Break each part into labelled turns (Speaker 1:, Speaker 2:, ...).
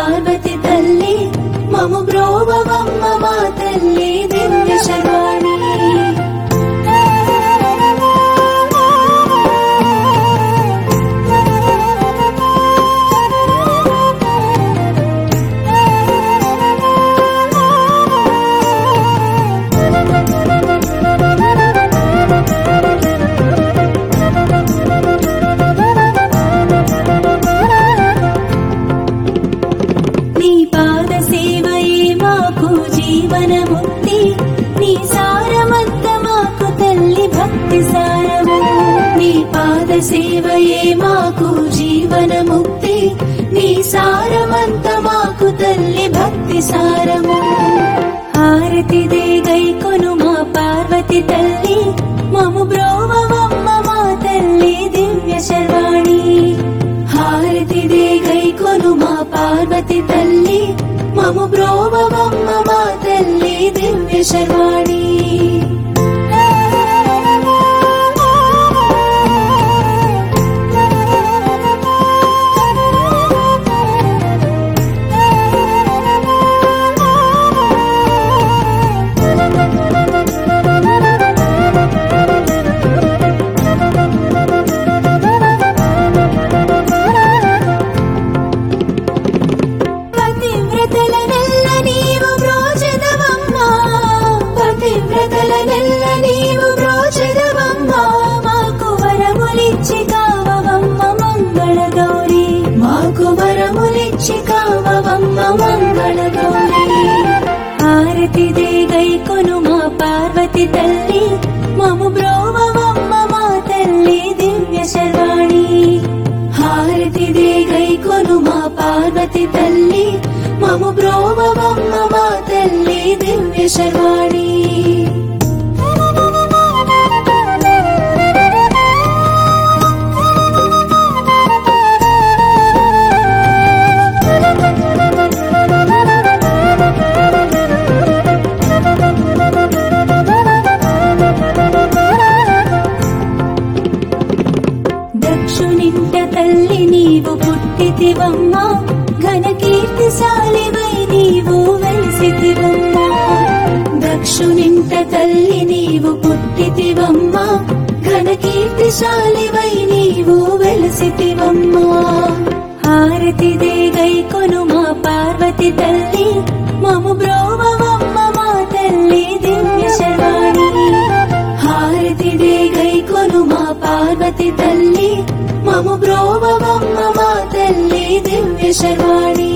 Speaker 1: పార్వతి తల్లి మము బ్రోవమ్మ మా తల్లి దివ్య శర్వాణి నీ పాద సేవయే మాకు జీవన ముక్తి నీ సారమంత మాకు తల్లి భక్తి సారము నీ పాద సేవయే మాకు జీవన ముక్తి నీ సారమంత మాకు తల్లి భక్తి సారము హారతిదే గైకొను మా పార్వతి తల్లి మము బ్రోవమ్మ మా తల్లి దివ్య శర్వాణి హారతిదే గైకొను మా పార్వతి తల్లి మము బ్రోవమ్మ మా తల్లి దివ్య శర్వాణి పతివ్రతల నెల్ల నీవు బ్రోచదవమ్మా పతివ్రతల నెల్ల నీవు బ్రోచదవమ్మా మాకు వరములిచ్చి కావవమ్మ మంగళ గౌరి మాకు వరములిచ్చి కావవమ్మ మంగళ గౌరి హారతిదే గైకొను మా పార్వతి తల్లి మము బ్రోవవమ్మ మా తల్లి దివ్య శర్వాణి హారతిదే గైకొను మా పార్వతి తల్లి మము బ్రోవవమ్మ మా తల్లి దివ్య శర్వాణి దక్షునింట తల్లి నీవు పుట్టితివమ్మా ఘన కీర్తిశాలివై నీవు వెలిసితివమ్మా దక్షునింట తల్లి నీవు పుట్టితివమ్మా ఘన కీర్తిశాలివై నీవు వెలిసితివమ్మా హారతిదే గైకొను మా పార్వతి తల్లి మము బ్రోవమ్మ మా తల్లి దివ్య శర్వాణి హారతిదే గైకొను మా పార్వతి తల్లి మము బ్రోవమ్మ మా తల్లి దివ్య శర్వాణి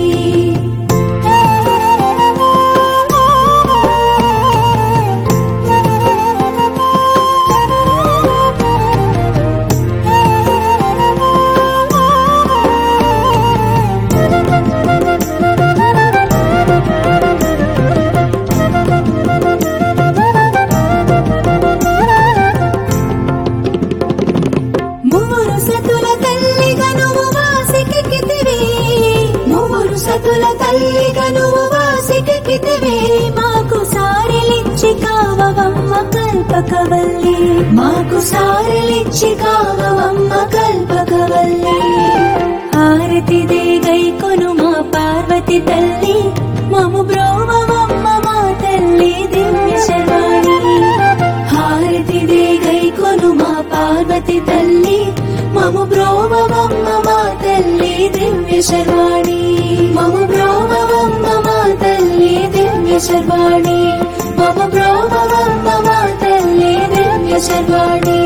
Speaker 1: ముగ్గురు సతుల తల్లిగా నువ్వు వాసికెక్కితివి ముగ్గురు సతుల తల్లిగా నువ్వు వాసికెక్కితివి మాకు సారెలిచ్చి కావవమ్మ కల్పకవల్లి మాకు సారెలిచ్చి కావవమ్మ కల్పకవల్లి హారతిదే గైకొను మా పార్వతి తల్లి మము బ్రోవమ్మ మా తల్లి దివ్య శర్వాణి హారతిదే గైకొను మా పార్వతి తల్లి మము బ్రోవమ్మ మా తల్లి దివ్య శర్వాణి మము బ్రోవమ్మ మా తల్లి దివ్య శర్వాణి మమ బ్రోవమ్మ మా తల్లి దివ్య శర్వాణి